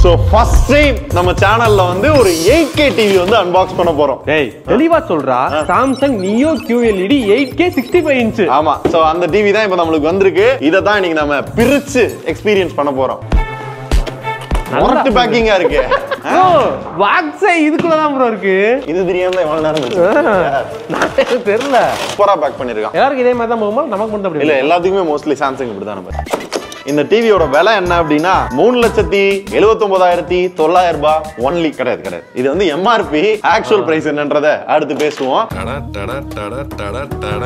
So first time நம்ம சேனல்ல வந்து ஒரு எயிட் கே டிவி வந்து அன்பாக்ஸ் பண்ண போறோம் டேய் தெளிவா சொல்றா Samsung Neo QLED 8K 65 inch ஆமா சோ அந்த டிவி தான் இப்போ நம்மளுக்கு வந்திருக்கு இதை தான் இன்னைக்கு நம்ம பிரிச்சு எக்ஸ்பீரியன்ஸ் பண்ண போறோம் மொரட்டு பேக்கிங்கா இருக்கு ஓ பாக்ஸே இதுக்குள்ள தான் ப்ரோ இருக்கு இது தெரியாம தான் எவ்வளவு நேரம் கழிச்சு. எனக்கு தெரியல சூப்பரா பேக் பண்ணிருக்கான் எல்லாருக்கும் இதே மாதிரி தான் போகுமா நமக்கு மட்டும் அப்படி இல்ல எல்லாத்துக்குமே மோஸ்ட்லி சாம்சங் இப்படி தான் நம்ம இந்த டிவியோட விலை என்ன அப்படின்னா மூணு லட்சத்தி எழுபத்தி ஒன்பதாயிரத்தி தொள்ளாயிரம் ரூபாய் ஒன்லி கிடையாது கிடையாது இது வந்து எம்ஆர்பி ஆக்சுவல் பிரைஸ் என்னன்றத அடுத்து பேசுவோம் டட டட டட டட டட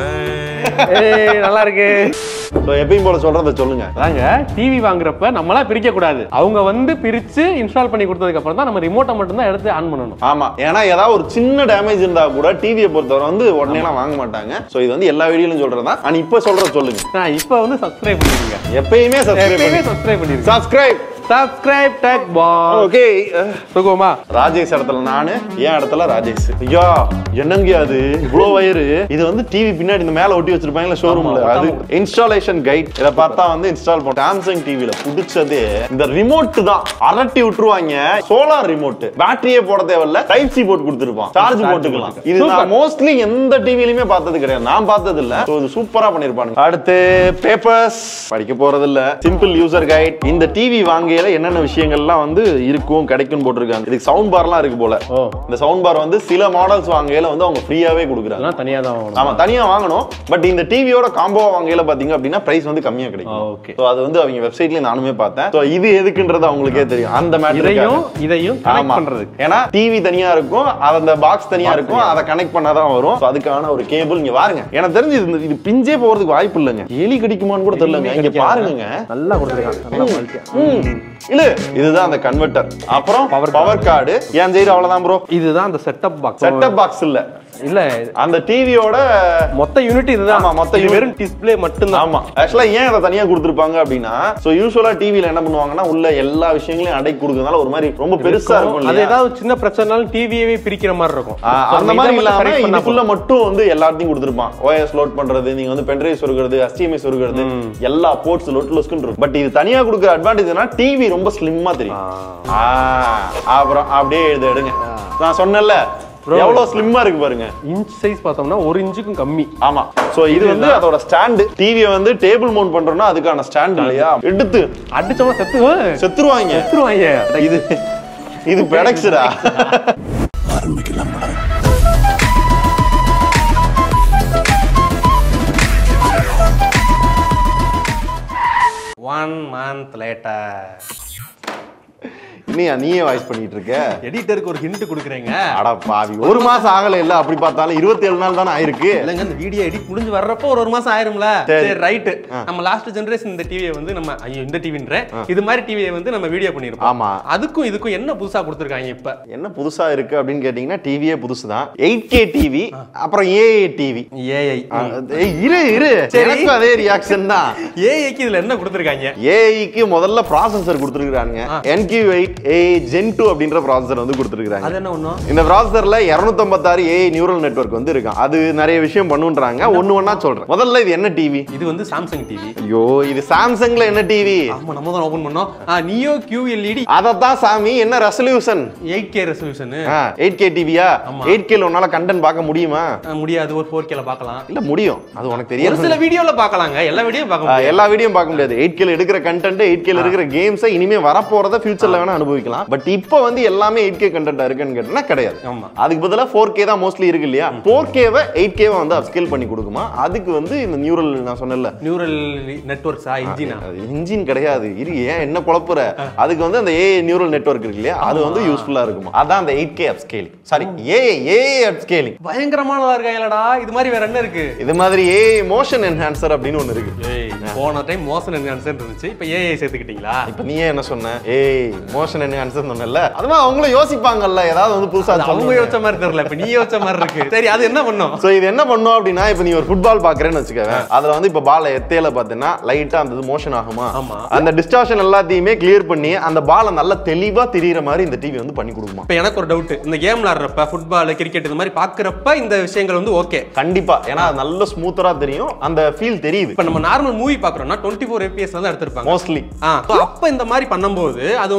ஏய் நல்லா இருக்கு ஸோ எப்பயும் போல சொல்றத சொல்லுங்க அதாங்க டிவி வாங்குறப்ப நம்மளா பிரிக்க கூடாது அவங்க வந்து பிரிச்சு இன்ஸ்டால் பண்ணி கொடுத்ததுக்கு அப்புறம் தான் நம்ம ரிமோட்டை மட்டும் தான் எடுத்து ஆன் பண்ணணும் ஆமா ஏன்னா ஏதாவது ஒரு சின்ன டேமேஜ் இருந்தா கூட டிவியை பொறுத்தவரை வந்து உடனே எல்லாம் வாங்க மாட்டாங்க ஸோ இது வந்து எல்லா வீடியோலும் சொல்றதா ஆனா இப்போ சொல்றத சொல்லுங்க நான் இப்போ வந்து சப்ஸ்கிரைப் பண்ணிருங்க எப்பயுமே சப்ஸ்கிரைப் எப்பயுமே பண்ணி சப்ஸ்கிரைப் பண்ணிருங்க subscribe subscribe take ball okay சுகமா ராஜேஷ் இடத்துல நானு என் இடத்துல ராஜேஷ் ஐயா என்னங்க அது இவ்வளோ வயிறு இது வந்து டிவி பின்னாடி இந்த மேல ஒட்டி வச்சிருப்பாங்கல்ல ஷோரூம்ல ஆமா, அது இன்ஸ்டாலேஷன் கைட் இத பார்த்தா வந்து இன்ஸ்டால் பண்ண சாம்சங் டிவில பிடிச்சதே இந்த ரிமோட் தான் அரட்டி விட்டுருவாங்க சோலார் ரிமோட் பேட்டரியே போட தேவையில்ல டைப் சி போட்டு கொடுத்துருப்பான் சார்ஜ் போட்டுக்கலாம் இது நான் Super. மோஸ்ட்லி எந்த டிவிலையுமே பார்த்தது கிடையாது நான் பார்த்தது இல்ல So, இது சூப்பரா பண்ணிருப்பானுங்க அடுத்து பேப்பர்ஸ் படிக்க போறது இல்ல சிம்பிள் யூசர் கைட் இந்த டிவி வாங்கையில என்னென்ன விஷயங்கள்லாம் வந்து இருக்கும் கிடைக்கும் போட்டிருக்காங்க இதுக்கு சவுண்ட் பார்லாம் இருக்கு போல ஓ இந்த சவுண்ட் பார் வந்து சில மாடல்ஸ் வாங்கையில வந்து அவங்க ஃப்ரீயாவே கொடுக்குறாங்க அதெல்லாம் தனியா தான் வாங்கணும் ஆமா தனியா வாங்கணும் பட் இந்த டிவியோட காம்போ வாங்கையில பாத்தீங்க அப்படின்னா பிரைஸ் வந்து கம்மியா கிடைக்கும் ஆ, okay. So, அது வந்து அவங்க வெப்சைட்லயே நானுமே பார்த்தேன் So, இது எதுக்குன்றது அவங்களுக்கே தெரியும் அந்த இதையும் மேட்டர் இதையும் ஆமா கனெக்ட் பண்றதுக்கு ஏன்னா டிவி தனியா இருக்கும் அந்த பாக்ஸ் தனியா இருக்கும் அதை கனெக்ட் பண்ணாதான் வரும் So, அதுக்கான ஒரு கேபிள் இங்க பாருங்க எனக்கு தெரிஞ்சு இது இது பிஞ்சே போறதுக்கு வாய்ப்பு இல்லைங்க எலி கடிக்குமான்னு கூட தெரியலங்க இங்க பாருங்க நல்லா கொடுத்துருக்காங்க நல்லா குவாலிட்டியா ம். இல்ல இதுதான் அந்த கன்வெர்ட்டர் அப்புறம் Power பவர் கார்டு என் சைடு அவ்வளவுதான் ப்ரோ இதுதான் அந்த செட்டப் பாக்ஸ் செட்டப் பாக்ஸ் இல்ல இல்ல அந்த டிவியோட மொத்த யூனிட் இதுதான் ஆமா, மொத்த இது unit. வெறும் டிஸ்ப்ளே மட்டும்தான் ஆமா ஆக்சுவலா ஏன் அதை தனியா கொடுத்துருப்பாங்க அப்படின்னா சோ யூஸ்வலா டிவில என்ன பண்ணுவாங்கன்னா உள்ள எல்லா விஷயங்களையும் அடக்கி கொடுக்கறதுனால ஒரு மாதிரி ரொம்ப பெருசா இருக்கும் அது இல்லையா? ஏதாவது சின்ன பிரச்சனைனாலும் டிவியவே பிரிக்கிற மாதிரி இருக்கும் ஆ, So, அந்த நம்ம மாதிரி இதை மட்டும் இல்லாம correct பண்ணா இதுக்குள்ள மட்டும் வந்து எல்லாத்தையும் கொடுத்துருப்பான் ஓஎஸ் லோட் பண்றது நீங்க வந்து பென்ட்ரைவ் சொருகிறது HDMI சொருகிறது எல்லா போர்ட்ஸ் லொட் லொஸ்க்குன்னு இருக்கும் பட் இது தனியா கொடுக்குற அட்வான்டேஜ்னா டிவி ரொம்ப ஸ்லிம்மா தெரியும் ஆ, அப்புறம் அப்படியே எழுத எடுங்க நான் சொன்னேன்ல எவ்வளவு ஸ்லிம்மா இருக்கு பாருங்க இன்ச் சைஸ் பார்த்தோம்னா ஒரு இன்ச்சுக்கும் கம்மி ஆமா சோ இது வந்து அதோட ஸ்டாண்டு டிவியை வந்து டேபிள் மவுண்ட் பண்றோம்னா அதுக்கான ஸ்டாண்ட் இல்லையா எடுத்து அடிச்சோமா செத்து செத்துருவாங்க செத்துருவாங்க இது இது பெடக்ஸ்டா ஒன் மந்த் லேட்டர் இன்னையா நீயே வாய்ஸ் பண்ணிட்டு இருக்க எடிட்டருக்கு ஒரு ஹிண்ட் கொடுக்குறேங்க அட பாவி ஒரு மாசம் ஆகல இல்ல அப்படி பார்த்தாலும் இருபத்தி ஏழு நாள் தானே ஆயிருக்கு இல்லைங்க இந்த வீடியோ எடிட் முடிஞ்சு வர்றப்போ ஒரு ஒரு மாசம் ஆயிரும்ல சரி. சரி ரைட் நம்ம லாஸ்ட் ஜெனரேஷன் இந்த டிவியை வந்து நம்ம ஐயோ இந்த டிவின்ற இது மாதிரி டிவியை வந்து நம்ம வீடியோ பண்ணிருப்போம் ஆமா அதுக்கும் இதுக்கும் என்ன புதுசா கொடுத்துருக்காங்க இப்ப என்ன புதுசா இருக்கு அப்படின்னு கேட்டீங்கன்னா டிவியே புதுசு தான் எயிட் கே டிவி அப்புறம் ஏஏ டிவி ஏஐ இரு இரு சரி. எனக்கும் அதே ரியாக்ஷன் தான் ஏஐக்கு இதுல என்ன கொடுத்துருக்காங்க ஏஐக்கு முதல்ல ப்ராசஸர் கொடுத்துருக்காங்க NQ eight A gen two அப்படின்ற ப்ராசஸர் வந்து கொடுத்துருக்காங்க அது என்ன ஒண்ணும் இந்த ப்ராசஸர்ல 256 ஏஐ நியூரல் நெட்வொர்க் வந்து இருக்கான் அது நிறைய விஷயம் பண்ணுன்றாங்க ஒண்ணு ஒண்ணா சொல்றேன் முதல்ல இது என்ன டிவி இது வந்து சாம்சங் டிவி ஐயோ இது சாம்சங்ல என்ன டிவி ஆமா நம்ம தான் ஓபன் பண்ணோம் நியோ QLED அதத்தான் சாமி என்ன resolution eight K resolution eight K டிவியா ஆமா. எயிட் கேல உன்னால கண்டென்ட் பார்க்க முடியுமா முடியாது ஒரு ஃபோர் கேல பார்க்கலாம் இல்ல முடியும் அது உனக்கு ஒரு தெரியும் சில வீடியோல பார்க்கலாங்க எல்லா வீடியோ பார்க்க முடியாது எல்லா வீடியோ பார்க்க முடியாது எயிட் கேல எடுக்கிற கண்டென்ட் எயிட் கேல இருக்கிற கேம்ஸை இனிமே வரப்போறத ஃபியூச்சர்ல வேணா அனுபவிக்கலாம் பட் இப்போ வந்து எல்லாமே எயிட் கே கண்டென்ட் இருக்குன்னு கேட்டா கிடையாது ஆமா அதுக்கு பதிலா ஃபோர் கே தான் மோஸ்ட்லி இருக்கு இல்லையா ஃபோர் கேவை எயிட் கேவை வந்து அப்ஸ்கேல் பண்ணி கொடுக்குமா அதுக்கு வந்து இந்த நியூரல் நான் சொன்னேன்ல நியூரல் நெட்வொர்க்ஸா இன்ஜினா இன்ஜின் கிடையாது இரு ஏன் என்ன குழப்புற அதுக்கு வந்து அந்த ஏ நியூரல் நெட்வொர்க் இருக்கு இல்லையா அது வந்து யூஸ்ஃபுல்லா இருக்குமா அதான் அந்த eight K upscaling sorry A A upscaling பயங்கரமானதா இருக்காங்களடா இது மாதிரி வேற என்ன இருக்கு இது மாதிரி ஏ மோஷன் என்ஹான்சர் அப்படின்னு ஒன்னு இருக்கு ஏய் போன டைம் மோசன் என்ஹான்சர் இருந்துச்சு இப்போ ஏஐ சேர்த்துக்கிட்டீங்களா இப்ப நீயே என்ன சொன்ன ஏய் மோஷன் என்ஹான்சர் சொன்னல அதுவும் அவங்களும் யோசிப்பாங்கல்ல ஏதாவது வந்து புதுசா அது அவங்க யோசிச்ச மாதிரி தெரியல இப்போ நீ யோசிச்ச மாதிரி இருக்கு சரி அது என்ன பண்ணும் சோ இது என்ன பண்ணும் அப்படின்னா இப்ப நீ ஒரு ஃபுட்பால் பாக்குறேன்னு வச்சுக்கவேன் அதுல வந்து இப்ப பால் எத்தையில பாத்தீங்கன்னா லைட்டா அந்த மோஷன் ஆகுமா ஆமா. அந்த டிஸ்டார்ஷன் எல்லாத்தையுமே கிளியர் பண்ணி அந்த பாலை நல்லா தெளிவா தெரியற மாதிரி இந்த டிவி வந்து பண்ணி கொடுக்குமா இப்போ எனக்கு ஒரு டவுட் இந்த கேம் விளாடுறப்ப ஃபுட்பால் கிரிக்கெட் இந்த மாதிரி பார்க்குறப்ப இந்த விஷயங்கள் வந்து ஓகே கண்டிப்பா ஏன்னா அது நல்ல ஸ்மூத்தரா தெரியும் அந்த ஃபீல் தெரியுது இப்போ நம்ம நார்மல் மூவி பார்க்குறோம்னா டுவெண்ட்டி ஃபோர் எபிஎஸ் தான் எடுத்திருப்பாங்க மோஸ்ட்லி ஆ so அப்ப இந்த மாதிரி பண்ணும்போது அது ஒரு நாடகம்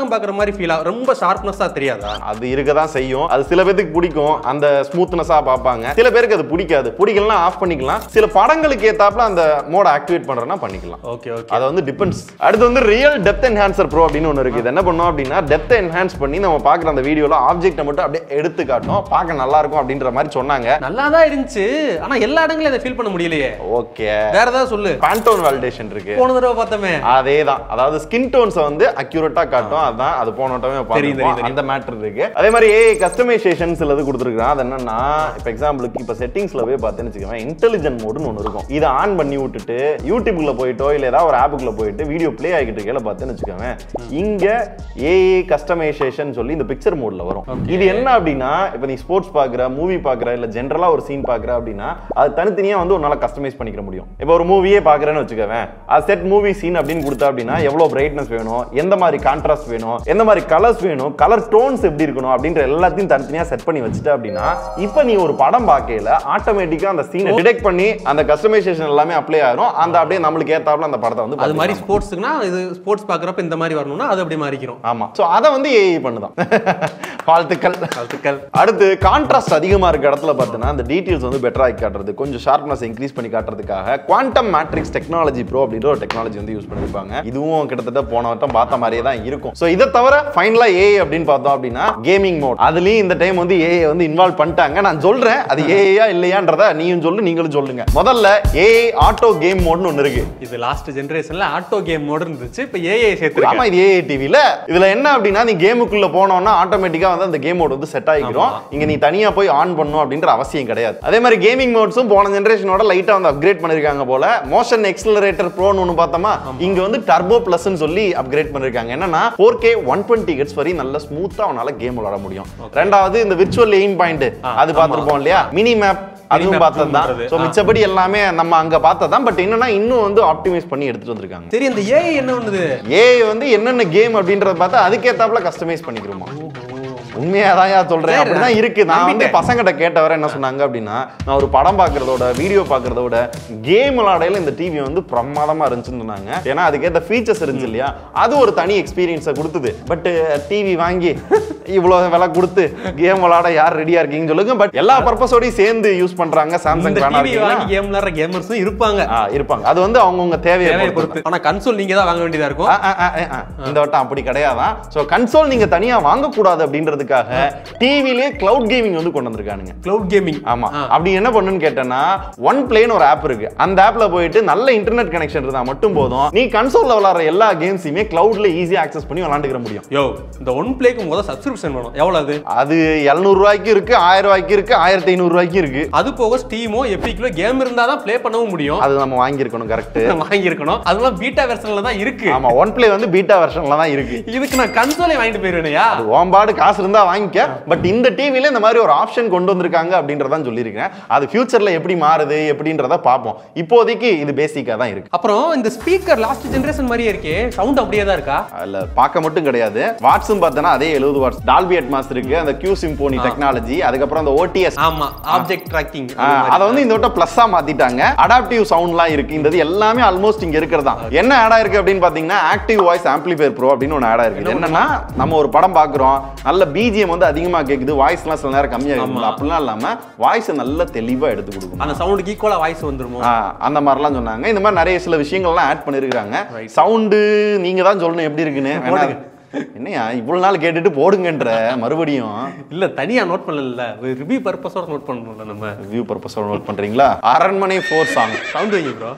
படம் பார்க்குற மாதிரி ஃபீல் ஆகும் ரொம்ப ஷார்ப்னஸாக தெரியாதா அது இருக்க தான் செய்யும் அது சில பேருக்கு பிடிக்கும் அந்த ஸ்மூத்னஸா பார்ப்பாங்க சில பேருக்கு அது பிடிக்காது பிடிக்கலனா ஆஃப் பண்ணிக்கலாம் சில படங்களுக்கு ஏத்தாப்புல அந்த மோட ஆக்டிவேட் பண்றேன்னா பண்ணிக்கலாம் ஓகே ஓகே அது வந்து டிபெண்ட்ஸ் அடுத்து வந்து ரியல் டெப்த் என்ஹான்சர் ப்ரோ அப்படின்னு ஒன்று இருக்கு இது என்ன பண்ணும் அப்படின்னா டெப்த் என்ஹான்ஸ் பண்ணி நம்ம பார்க்குற அந்த வீடியோல ஆப்ஜெக்ட்டை மட்டும் அப்படியே எடுத்து காட்டும் பார்க்க நல்லா இருக்கும் அப்படின்ற மாதிரி சொன்னாங்க நல்லா தான் இருந்துச்சு ஆனா எல்லா இடங்களும் இதை ஃபீல் பண்ண முடியலையே ஓகே வேற ஏதாவது சொல்லு பேண்டோன் வேலிடேஷன் இருக்கு போன தடவை பார்த்தோமே அதே தான் அதாவது ஸ்கின் டோன்ஸை வந்து அக்யூரேட்டா காட்டும் அதான் அது போன வட்டமே தெரியும், பார்த்திருப்போம். தெரியும். அந்த மேட்டர் இருக்கு அதே மாதிரி ஏ கஸ்டமைசேஷன் சிலது கொடுத்துருக்கான் அது என்னன்னா இப்போ எக்ஸாம்பிளுக்கு இப்போ செட்டிங்ஸ்ல போய் பார்த்தேன்னு வச்சுக்கோங்க இன்டெலிஜென்ட் மோடுன்னு ஒன்று இருக்கும் இதை ஆன் பண்ணி விட்டுட்டு யூடியூப்ல போயிட்டோ இல்லை ஏதாவது ஒரு ஆப்புக்குள்ள போயிட்டு வீடியோ ப்ளே ஆகிட்டு இருக்கையில பார்த்தேன்னு வச்சுக்கோங்க இங்க ஏஏ கஸ்டமைசேஷன் சொல்லி இந்த பிக்சர் மோட்ல வரும் இது என்ன அப்படின்னா இப்போ நீ ஸ்போர்ட்ஸ் பார்க்குற மூவி பார்க்குற இல்லை ஜென்ரலா ஒரு சீன் பார்க்குற அப்படின்னா அது தனித்தனியா வந்து உன்னால கஸ்டமைஸ் பண்ணிக்கிற முடியும் இப்போ ஒரு மூவியே பார்க்குறேன்னு வச்சுக்கவேன் அது செட் மூவி சீன் அப்படின்னு கொடுத்தா அப்படின்னா எவ்வளவு பிரைட்னஸ் வேணும் எந்த மாதிரி கான்ட்ராஸ்ட் வேணும் எந்த மாதிரி கலர்ஸ் வேணும் கலர் டோன்ஸ் எப்படி இருக்கணும் அப்படின்ற எல்லாத்தையும் தனித்தனியா செட் பண்ணி வச்சுட்ட அப்படின்னா இப்போ நீ ஒரு படம் பார்க்கையில ஆட்டோமேட்டிக்கா அந்த சீனை டிடெக்ட் பண்ணி அந்த கஸ்டமைசேஷன் எல்லாமே அப்ளை ஆயிரும் அந்த அப்படியே நம்மளுக்கு ஏத்தாப்புல அந்த படத்தை வந்து அது மாதிரி பார்த்துக்கலாம். ஸ்போர்ட்ஸ்க்குனா இது ஸ்போர்ட்ஸ் பார்க்குறப்ப இந்த மாதிரி வரணும்னா அது அப்படி மாறிக்கிறோம் ஆமா சோ அதை வந்து ஏஐ பண்ணுதான் வாழ்த்துக்கள் வாழ்த்துக்கள் அடுத்து கான்ட்ராஸ்ட் அதிகமா இருக்க இடத்துல பார்த்தீங்கன்னா அந்த டீடைல்ஸ் வந்து பெட்டரா ஆக்கி காட்டுறது கொஞ்சம் ஷார்ப்னஸ் இன்க்ரீஸ் பண்ணி காட்டுறதுக்காக குவாண்டம் மேட்ரிக்ஸ் டெக்னாலஜி ப்ரோ அப்படின்ற ஒரு டெக்னாலஜி வந்து யூஸ் பண்ணிருப்பாங்க இதுவும் கிட்டத்தட்ட போன வட்டம் பார்த்த மாதிரியே தான் இருக்கும் ஸோ இதை தவிர ஃபைனலா ஏஐ அப்படின்னு பார்த்தோம் அப்படின்னா கேமிங் மோட் அதுலயும் இந்த டைம் வந்து ஏஐ வந்து இன்வால்வ் பண்ணிட்டாங்க நான் சொல்றேன் அது ஏஐயா இல்லையான்றத நீயும் சொல்லு நீங்களும் சொல்லுங்க முதல்ல ஏஐ ஆட்டோ கேம் மோட்னு ஒன்று இருக்கு இது லாஸ்ட் ஜெனரேஷன்ல ஆட்டோ கேம் மோடு இருந்துச்சு இப்போ ஏஐ சேர்த்து ஆமா இது ஏஐ டிவில இதுல என்ன அப்படின்னா நீ கேமுக்குள்ள போனோம்னா ஆட்டோமேட்டிக்கா வந்து அந்த கேம் மோட் வந்து செட் ஆகிக்கிறோம் இங்க நீ தனியா போய் ஆன் பண்ணும் அப்படின்ற அவசியம் கிடையாது அதே மாதிரி கேமிங் மோட்ஸும் போன ஜெனரேஷனோட லைட்டா வந்து அப்கிரேட் பண்ணிருக்காங்க போல மோஷன் எக்ஸலரேட்டர் ப்ரோன்னு ஒன்று பார்த்தோமா இங்க வந்து டர்போ பிளஸ்னு சொல்லி அப்கிரேட் பண்ணிருக்காங்க என்னன்னா four K one twenty hertz வரை நல்ல ஸ்மூத்தா அவனால கேம் விளாட முடியும் ரெண்டாவது இந்த விர்ச்சுவல் எய்ம் பாயிண்ட் அது பார்த்திருப்போம் இல்லையா மினி மேப் அதுவும் map பார்த்தது தான் பண்றது. ஸோ மிச்சபடி எல்லாமே நம்ம அங்க பார்த்ததான் பட் என்னன்னா இன்னும் வந்து ஆப்டிமைஸ் பண்ணி எடுத்துட்டு வந்திருக்காங்க சரி அந்த ஏஐ என்ன பண்ணுது ஏஐ வந்து என்னென்ன கேம் அப்படின்றத பார்த்தா அதுக்கேத்தாப்புல கஸ்டமைஸ் பண்ணிக்கிறோமா உண்மையாதான் சொல்றேன் சரி, அப்படிதான் இருக்கு நான் வந்து நம்பிட்டேன். பசங்கிட்ட கேட்டவரை என்ன சொன்னாங்க அப்படின்னா நான் ஒரு படம் பார்க்கறதோட வீடியோ பார்க்கறத விட கேம் விளையாடையில இந்த டிவி வந்து பிரமாதமா இருந்துச்சுன்னு சொன்னாங்க ஏன்னா அதுக்கேற்ற ஃபீச்சர்ஸ் இருந்துச்சு இல்லையா அது ஒரு தனி எக்ஸ்பீரியன்ஸை கொடுத்தது பட் டிவி வாங்கி இவ்வளவு விலை கொடுத்து கேம் விளையாட யார் ரெடியா இருக்கீங்கன்னு சொல்லுங்க பட் எல்லா பர்பஸோடயும் சேர்ந்து யூஸ் பண்றாங்க சாம்சங் இந்த வேணா டிவி இருக்கீங்களா வாங்கி கேம் விளையாடுற கேமர்ஸும் இருப்பாங்க ஆ, இருப்பாங்க அது வந்து அவங்கவுங்க தேவையை தேவையை பொறுத்து பொறுத்து ஆனா கன்சோல் நீங்க தான் வாங்க வேண்டியதா இருக்கும் ஆ, ஆ, ஆ, ஆ, ஆ. இந்த வட்டம் அப்படி கிடையாதான் சோ கன்சோல் நீங்க தனியா வாங்கக்கூடாது அப்படின்றதுக்காக டிவிலே கிளவுட் கேமிங் வந்து கொண்டு வந்திருக்கானுங்க கிளவுட் கேமிங் ஆமா அப்படி என்ன பண்ணுன்னு கேட்டேன்னா ஒன் பிளேன்னு ஒரு ஆப் இருக்கு அந்த ஆப்ல போயிட்டு நல்ல இன்டர்நெட் கனெக்ஷன் இருந்தா மட்டும் போதும் நீ கன்சோல்ல விளையாடுற எல்லா கேம்ஸையுமே கிளவுட்ல ஈஸியா ஆக்சஸ் பண்ணி விளையாண்டுக்கிற முடியும் யோ இந்த ஒன் பிளேக்கு முதல் சப்ஸ்கிரிப்ஷன் வேணும் எவ்வளவு அது அது 700 ரூபாய்க்கு இருக்கு ஆயிரம் ரூபாய்க்கு இருக்கு ஆயிரத்தி ஐநூறு ரூபாய்க்கு இருக்கு அது போக ஸ்டீமோ எப்பிக்லோ கேம் இருந்தா தான் ப்ளே பண்ணவும் முடியும் அது நம்ம வாங்கியிருக்கணும் கரெக்ட் வாங்கியிருக்கணும் அதெல்லாம் பீட்டா வெர்ஷன்ல தான் இருக்கு ஆமா ஒன் பிளே வந்து பீட்டா வெர்ஷன்ல தான் இருக்கு இதுக்கு நான் கன்சோலே வாங்கிட்டு போயிருவேனையா அது ஓம்பாடு காசு இருந்தா வாங்கிக்க பட் இந்த டிவில இந்த மாதிரி ஒரு ஆப்ஷன் கொண்டு வந்திருக்காங்க அப்படின்றதான் சொல்லியிருக்கேன் அது ஃபியூச்சர்ல எப்படி மாறுது எப்படின்றத பார்ப்போம் இப்போதைக்கு இது பேசிக்கா தான் இருக்கு அப்புறம் இந்த ஸ்பீக்கர் லாஸ்ட் ஜெனரேஷன் மாதிரியே இருக்கே சவுண்ட் அப்படியே தான் இருக்கா அதுல பார்க்க மட்டும் கிடையாது வாட்ஸும் பார்த்தோன்னா அதே எழுபது வாட்ஸ் டால்பி அட்மாஸ் இருக்கு அந்த கியூ சிம்போனி டெக்னாலஜி அதுக்கப்புறம் அந்த ஓடிஎஸ் ஆமா ஆப்ஜெக்ட் ட்ராக்கிங் அதை வந்து இந்த வட்டம் பிளஸ்ஸா மாத்திட்டாங்க அடாப்டிவ் சவுண்ட்லாம் இருக்கு இந்த இது எல்லாமே ஆல்மோஸ்ட் இங்க இருக்கிறதா என்ன ஆடா இருக்கு அப்படின்னு பாத்தீங்கன்னா ஆக்டிவ் வாய்ஸ் ஆம்பிளிஃபையர் ப்ரோ அப்படின்னு ஒன்று ஆடா இருக்கு இது என்னன்னா நம்ம ஒரு படம் பாக்குறோம் நல்ல பிஜிஎம் வந்து அதிகமா கேக்குது வாய்ஸ்லாம் சில நேரம் கம்மியா இருக்குது அப்படிலாம் இல்லாம வாய்ஸ் நல்ல தெளிவா எடுத்து கொடுக்கும் அந்த சவுண்டுக்கு ஈக்குவலா வாய்ஸ் வந்துருமோ ஆ, அந்த மாதிரிலாம் சொன்னாங்க இந்த மாதிரி நிறைய சில விஷயங்கள்லாம் ஆட் பண்ணிருக்காங்க சவுண்டு நீங்க தான் சொல்லணும் எப்படி இருக்குன்னு வேணா- என்னையா இவ்வளவு நாள் கேட்டுட்டு போடுங்கன்ற மறுபடியும் இல்ல தனியா நோட் பண்ணல ரிவ்யூ பர்பஸோட நோட் பண்ணணும்ல நம்ம வியூ பர்பஸோட நோட் பண்றீங்களா அரண்மனை ஃபோர் சாங் சவுண்ட் வைங்க ப்ரோ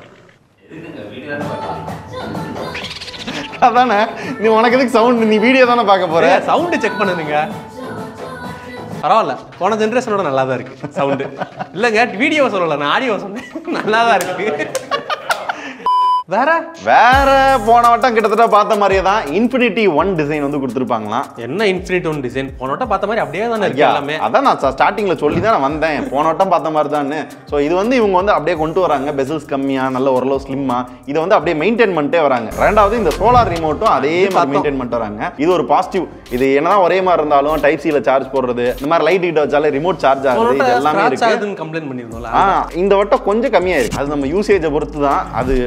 அதானே நீ உனக்கு எதுக்கு சவுண்ட் நீ வீடியோ தானே பார்க்க போற சவுண்ட் செக் பண்ணுங்க பரவாயில்ல போன ஜென்ரேஷனோட நல்லா தான் இருக்கு சவுண்டு இல்லைங்க வீடியோ சொல்லல நான் ஆடியோ சொன்னேன் நல்லா தான் இருக்கு வேற வேற போன வட்டம் கிட்டத்தட்ட பார்த்த மாதிரியே தான் இன்ஃபினிட்டி ஒன் டிசைன் வந்து கொடுத்துருப்பாங்களாம் என்ன இன்ஃபினிட் ஒன் டிசைன் போன வட்டம் பார்த்த மாதிரி அப்படியே தானே இருக்கு ஐயா, எல்லாமே அதான் நான் ஸ்டார்டிங்ல சொல்லி தான் நான் வந்தேன் போன வட்டம் பார்த்த மாதிரி தான் ஸோ இது வந்து இவங்க வந்து அப்படியே கொண்டு வராங்க பெசல்ஸ் கம்மியா நல்ல ஓரளவு ஸ்லிம்மா இதை வந்து அப்படியே மெயின்டைன் பண்ணிட்டே வராங்க ரெண்டாவது இந்த சோலார் ரிமோட்டும் அதே மாதிரி பார்த்தோம். மெயின்டைன் பண்ணிட்டு வராங்க இது ஒரு பாசிட்டிவ் இது என்னதான் ஒரே மாதிரி இருந்தாலும் டைப் சில சார்ஜ் போடுறது இந்த மாதிரி லைட் கிட்ட வச்சாலே ரிமோட் சார்ஜ் போன ஆகுது இது வட்டம் எல்லாமே scratch இருக்கு ஆகுதுன்னு கம்ப்ளைண்ட் பண்ணியிருந்தோம்ல ஆ இந்த வட்டம் கொஞ்சம் கம்மியா இருக்கு அது நம்ம யூசேஜை பொறுத்து தான் அது டிபெண்ட்ஸ்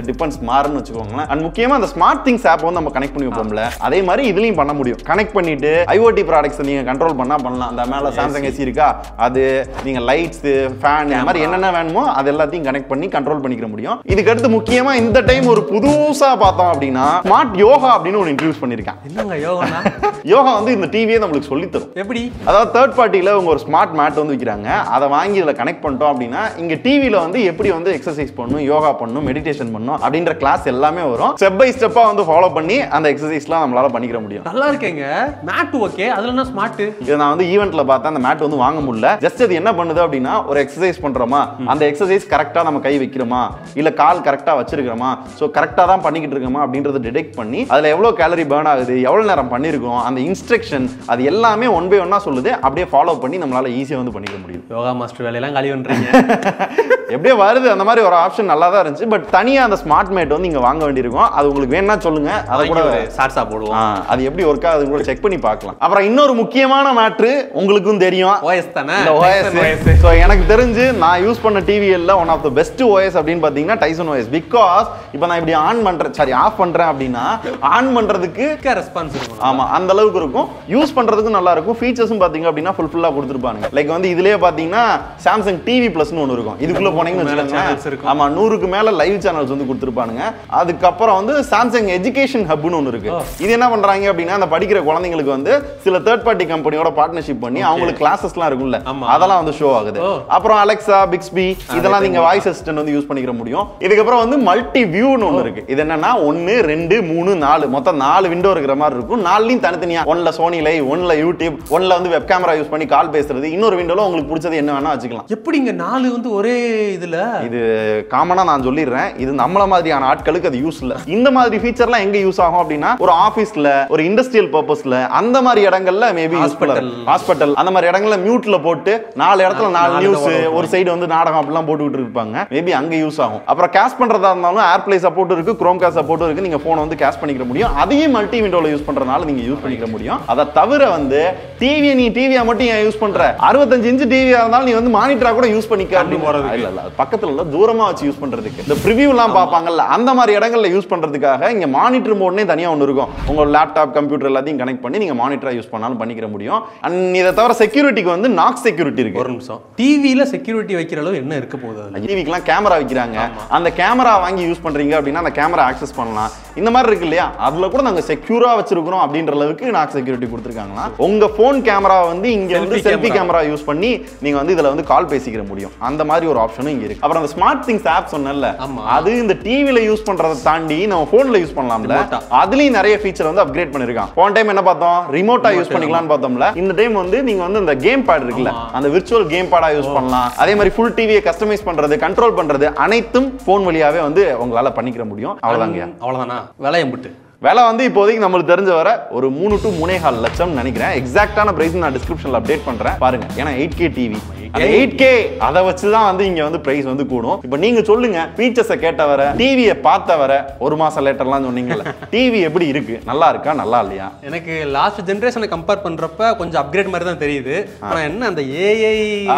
மாறுன்னு வச்சுக்கோங்களேன் அண்ட் முக்கியமா அந்த ஸ்மார்ட் திங்ஸ் ஆப் வந்து நம்ம கனெக்ட் பண்ணி வைப்போம்ல அதே மாதிரி இதுலயும் பண்ண முடியும் கனெக்ட் பண்ணிட்டு ஐஓடி ப்ராடக்ட்ஸ் நீங்க கண்ட்ரோல் பண்ணா பண்ணலாம் அந்த மேல சாம்சங் ஏசி இருக்கா அது நீங்க லைட்ஸ் ஃபேன் இந்த மாதிரி என்னென்ன வேணுமோ அது எல்லாத்தையும் கனெக்ட் பண்ணி கண்ட்ரோல் பண்ணிக்கிற முடியும் இதுக்கு அடுத்து முக்கியமா இந்த டைம் ஒரு புதுசா பார்த்தோம் அப்படின்னா ஸ்மார்ட் யோகா அப்படின்னு ஒன்று இன்ட்ரடியூஸ் பண்ணிருக்கான் என்னங்க யோகனா யோகா வந்து இந்த டிவியே நம்மளுக்கு சொல்லித் தரும் எப்படி அதாவது தேர்ட் பார்ட்டியில் உங்க ஒரு ஸ்மார்ட் மேட் வந்து விற்கிறாங்க அதை வாங்கி இதில் கனெக்ட் பண்ணிட்டோம் அப்படின்னா இங்க டிவியில் வந்து எப்படி வந்து எக்ஸசைஸ் பண்ணணும் யோகா பண்ணணும் மெடிடேஷன் பண்ணணும் அப்படின்ற கிளாஸ் எல்லாமே வரும் ஸ்டெப் பை ஸ்டெப்பா வந்து ஃபாலோ பண்ணி அந்த எக்ஸசைஸ்லாம் நம்மளால பண்ணிக்கிற முடியும் நல்லா இருக்கேங்க மேட் ஓகே அதுல என்ன ஸ்மார்ட் இதை நான் வந்து ஈவெண்ட்ல பார்த்தேன் அந்த மேட் வந்து வாங்க முடியல ஜஸ்ட் அது என்ன பண்ணுது அப்படின்னா ஒரு எக்ஸசைஸ் பண்றோமா அந்த எக்ஸசைஸ் கரெக்டா நம்ம கை வைக்கிறோமா இல்ல கால் கரெக்டா வச்சிருக்கிறோமா ஸோ கரெக்டா தான் பண்ணிக்கிட்டு இருக்கோமா அப்படின்றத டிடெக்ட் பண்ணி அதுல எவ்வளவு கேலரி பேர்ன் ஆகுது எவ்வளவு நேரம் பண்ணிருக்கோம் அந்த இன்ஸ்ட்ரக்ஷன் அது எல்லாமே ஒன் பை ஒன்னா சொல்லுது அப்படியே ஃபாலோ பண்ணி நம்மளால ஈஸியா வந்து பண்ணிக்க முடியும் யோகா மாஸ்டர் வேலையெல்லாம் காலி பண்றீங்க எப்படியோ வருது அந்த மாதிரி ஒரு ஆப்ஷன் நல்லா தான் இருந்துச்சு பட் தனியா அந்த ஸ்மார்ட் மேட் வந்து இங்க வாங்க வேண்டியிருக்கும் அது உங்களுக்கு வேணா சொல்லுங்க அதை கூட ஷார்ட்ஸா போடுவோம் ஆ, அது எப்படி ஒர்க் ஆகுதுன்னு கூட செக் பண்ணி பார்க்கலாம் அப்புறம் இன்னொரு முக்கியமான மேட்ரு உங்களுக்கும் தெரியும் ஓஎஸ் தானே இந்த Dyson OS ஸோ எனக்கு தெரிஞ்சு நான் யூஸ் பண்ண டிவிஎல்ல one of the best OS அப்படின்னு பார்த்தீங்கன்னா டைசன் OS பிகாஸ் இப்போ நான் இப்படி ஆன் பண்றேன் சாரி ஆஃப் பண்றேன் அப்படின்னா ஆன் பண்றதுக்கு ரெஸ்பான்ஸ் இருக்கும் ஆமா அந்த அளவுக்கு இருக்கும் யூஸ் பண்றதுக்கும் நல்லா இருக்கும் ஃபீச்சர்ஸும் பாத்தீங்க அப்படின்னா ஃபுல்ஃபில்லா கொடுத்துருப்பாங்க லைக் வந்து இதுலயே பாத்தீங்கன்னா சாம்சங் டிவி பிளஸ்னு ஒன்று இருக்கும் இதுக்குள்ள போனீங்கன்னு மேல channels வச்சுக்கோங்களேன் இருக்கும். ஆமா நூறுக்கு மேல லைவ் சேனல்ஸ் வந்து கொடுத்துருப்பானுங்க அதுக்கப்புறம் வந்து சாம்சங் எஜுகேஷன் ஹப்னு ஒன்று இருக்கு இது என்ன பண்றாங்க அப்படின்னா அந்த படிக்கிற குழந்தைங்களுக்கு வந்து சில தேர்ட் பார்ட்டி கம்பெனியோட பார்ட்னர்ஷிப் பண்ணி அவங்களுக்கு கிளாஸஸ்லாம் இருக்கும்ல ஆமா. அதெல்லாம் வந்து ஷோ ஆகுது ஓ. அப்புறம் அலெக்சா பிக்ஸ்பி இதெல்லாம் நீங்க வாய்ஸ் அசிஸ்டன்ட் வந்து யூஸ் பண்ணிக்கிற முடியும் இதுக்கப்புறம் வந்து மல்டி வியூன்னு ஒன்று இருக்கு இது என்னன்னா ஒன்னு ரெண்டு மூணு நாலு மொத்தம் நாலு விண்டோ இருக்கிற மாதிரி இருக்கும் நாலுலையும் தனித்தனியா ஒன்ல சோனி லைவ் ஒன்ல யூடியூப் ஒன்ல வந்து வெப் கேமரா யூஸ் பண்ணி கால் பேசுறது இன்னொரு விண்டோல உங்களுக்கு பிடிச்சது என்ன வேணா வச்சுக்கலாம் எப்படிங்க நாலு வந்து ஒரே இதுல இது காமனா நான் சொல்லிடுறேன் இது நம்மள மாதிரியான ஆட்களுக்கு அது யூஸ் இல்ல இந்த மாதிரி ஃபீச்சர்லாம் எங்க யூஸ் ஆகும் அப்படின்னா ஒரு ஆபீஸ்ல ஒரு இண்டஸ்ட்ரியல் பர்பஸ்ல அந்த மாதிரி இடங்கள்ல மேபி Hospital. ஹாஸ்பிட்டல் அந்த மாதிரி இடங்கள்ல மியூட்ல போட்டு நாலு இடத்துல நாலு நாலு நியூஸ் தடவை ஒரு சைடு வந்து நாடகம் அப்படிலாம் போட்டுக்கிட்டு இருப்பாங்க மேபி அங்க யூஸ் ஆகும் அப்புறம் கேஷ் பண்றதா இருந்தாலும் ஏர்ப்ளே சப்போர்ட் இருக்கு குரோம் காஸ்ட் சப்போர்ட் இருக்கு நீங்க போனை வந்து கேஷ் பண்ணிக்கிற முடியும் அதையும் மல்டி விண்டோல யூஸ் பண்றதுனால நீங்க யூஸ் பண்ணிக்கிற முடியும் அதை தவிர வந்து டிவியை நீ டிவியா மட்டும் ஏன் யூஸ் பண்ற அறுபத்தஞ்சு இன்ச்சு டிவியா இருந்தாலும் நீ வந்து மானிட்டரா கூட யூஸ் பண்ணிக்க அப்படின்னு போறதுக்கு. இல்ல இல்ல அது பக்கத்துல இல்ல தூரமா வச்சு யூஸ் பண்றதுக்கு இந்த ப்ரிவியூலாம் பார்ப்பாங்கல்ல அந்த மாதிரி இடங்கள்ல யூஸ் பண்றதுக்காக இங்க மானிட்டர் மோட்னே தனியா ஒன்று இருக்கும் உங்க லேப்டாப் கம்ப்யூட்டர் எல்லாத்தையும் கனெக்ட் பண்ணி நீங்க மானிட்டரா யூஸ் பண்ணாலும் பண்ணிக்கிற முடியும் அண்ட் இதை தவிர செக்யூரிட்டிக்கு வந்து நாக் செக்யூரிட்டி இருக்கு ஒரு நிமிஷம் டிவில செக்யூரிட்டி வைக்கிற அளவு என்ன இருக்க போகுது அதுல டிவிக்கெல்லாம் கேமரா வைக்கிறாங்க அந்த கேமரா வாங்கி யூஸ் பண்றீங்க அப்படின்னா அந்த கேமரா ஆக்சஸ் பண்ணலாம் இந்த மாதிரி இருக்கு இல்லையா அதுல கூட நாங்க செக்யூரா வச்சிருக்கிறோம் அப்படின்ற அளவுக்கு நாக் செக்யூரிட்டி கொடுத்துருக்காங்களா உங்க போன் கேமரா வந்து இங்க வந்து Selfie selfie camera. Camera use பண்ணி நீங்க வந்து இதுல வந்து கால் பேசிக்கிற முடியும் அந்த மாதிரி ஒரு ஆப்ஷனும் இங்க இருக்கு அப்புறம் அந்த ஸ்மார்ட் திங்ஸ் ஆப் சொன்னேன்ல ஆமா. அது இந்த டிவில யூஸ் பண்றதை தாண்டி நம்ம போன்ல யூஸ் பண்ணலாம்ல Remote ஆ. அதுலயும் நிறைய ஃபீச்சர் வந்து அப்கிரேட் பண்ணிருக்கான் போன டைம் என்ன பார்த்தோம் ரிமோட்டா யூஸ் பண்ணிக்கலாம்னு பார்த்தோம்ல இந்த டைம் வந்து நீங்க வந்து இந்த கேம் பேட் இருக்குல்ல ஆமா. அந்த விர்ச்சுவல் கேம் பேடா யூஸ் பண்ணலாம் அதே மாதிரி ஃபுல் டிவியை கஸ்டமைஸ் பண்றது கண்ட்ரோல் பண்றது அனைத்தும் போன் வழியாவே வந்து உங்களால பண்ணிக்கிற முடியும் அவ்வளவுதாங்க அவ்வளவுதானா விலையம்புட்டு விலை வந்து இப்போதைக்கு நம்மளுக்கு தெரிஞ்ச வர ஒரு மூணு டு மூணே கால் லட்சம் நினைக்கிறேன் எக்ஸாக்டான பிரைஸ் நான் டிஸ்கிரிப்ஷன்ல அப்டேட் பண்றேன் பாருங்க ஏன்னா eight K TV eight K அதை வச்சு தான் வந்து இங்க வந்து பிரைஸ் வந்து கூடும் இப்போ நீங்க சொல்லுங்க ஃபீச்சர்ஸை கேட்ட வர டிவியை பார்த்த வர ஒரு மாசம் லேட்டர்லாம் சொன்னீங்கல்ல டிவி எப்படி இருக்கு நல்லா இருக்கா நல்லா இல்லையா எனக்கு லாஸ்ட் ஜென்ரேஷனை கம்பேர் பண்றப்ப கொஞ்சம் அப்கிரேட் மாதிரி தான் தெரியுது ஆனா என்ன அந்த ஏஐ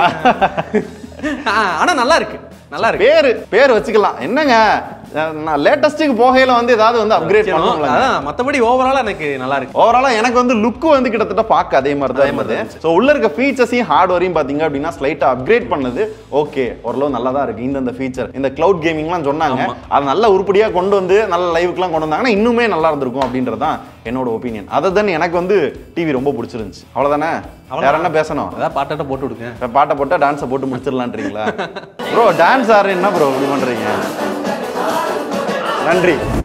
ஆனா நல்லா இருக்கு நல்லா இருக்கு பேரு பேர் வச்சுக்கலாம் என்னங்க நான் லேட்டஸ்ட்டுக்கு போகையில வந்து ஏதாவது வந்து அப்கிரேட் பண்ணணும்ல அதான் மத்தபடி ஓவராலா எனக்கு நல்லா இருக்கு ஓவராலா எனக்கு வந்து லுக் வந்து கிட்டத்தட்ட பார்க்க அதே மாதிரி தான் இருந்தது ஸோ உள்ள இருக்க ஃபீச்சர்ஸையும் ஹார்ட்வேரையும் பாத்தீங்க அப்படின்னா ஸ்லைட்டா அப்கிரேட் பண்ணது ஓகே ஓரளவு நல்லா தான் இருக்கு இந்த ஃபீச்சர் இந்த கிளவுட் கேமிங்லாம் சொன்னாங்க அது நல்ல உருப்படியா கொண்டு வந்து நல்ல லைவுக்குலாம் கொண்டு வந்தாங்கன்னா இன்னுமே நல்லா இருந்திருக்கும் அப்படின்றது தான் என்னோட ஒப்பீனியன் அதை தான் எனக்கு வந்து டிவி ரொம்ப பிடிச்சிருந்துச்சு அவ்வளவுதானே வேற என்ன பேசணும் அதான் பாட்டாட்ட போட்டு விடுங்க இப்ப பாட்டை போட்டா டான்ஸை போட்டு முடிச்சிடலான்றீங்களா ப்ரோ டான்ஸ் ஆடுற என்ன ப்ரோ இப்படி பண்றீங்க நன்றி